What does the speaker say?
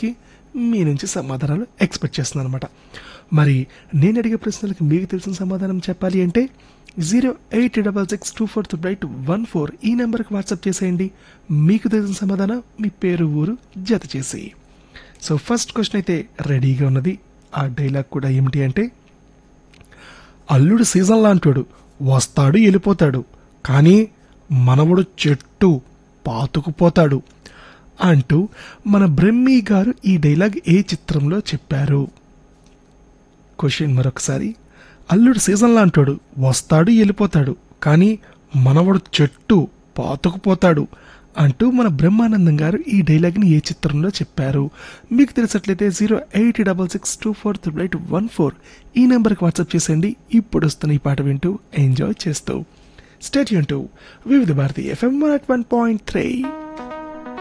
ప్రశ్నలకి మీ నుంచి సమాధానాలు ఎక్స్పెక్ట్ చేస్తున్నాను అనమాట మరి నేను అడిగే ప్రశ్నలకి మీకు తెలిసిన సమాధానం చెప్పాలి అంటే zero eight double six two four eight one four ఈ నెంబర్కి వాట్సాప్ చేసేయండి మీకు తెలిసిన సమాధానం మీ పేరు ఊరు జత చేసి సో ఫస్ట్ క్వశ్చన్ అయితే రెడీగా ఉన్నది ఆ డైలాగ్ కూడా ఏమిటి అంటే అల్లుడు సీజన్ లాంటాడు వస్తాడు వెళ్ళిపోతాడు కానీ మనవడు చెట్టు పాతుకుపోతాడు అంటూ మన బ్రహ్మి గారు ఈ డైలాగ్ ఏ చిత్రంలో చెప్పారు క్వశ్చన్ మరొకసారి అల్లుడు సీజన్ లాంటాడు వస్తాడు వెళ్ళిపోతాడు కానీ మనవడు చెట్టు పాతుకుపోతాడు అంటూ మన బ్రహ్మానందం గారు ఈ డైలాగ్ని ఏ చిత్రంలో చెప్పారు మీకు తెలిసినట్లయితే zero eight double six two four triple eight one four ఈ నెంబర్కి వాట్సాప్ చేసేయండి ఇప్పుడు వస్తున్న ఈ పాట వింటూ ఎంజాయ్ చేస్తూ state to Vividh Bharati FM one point three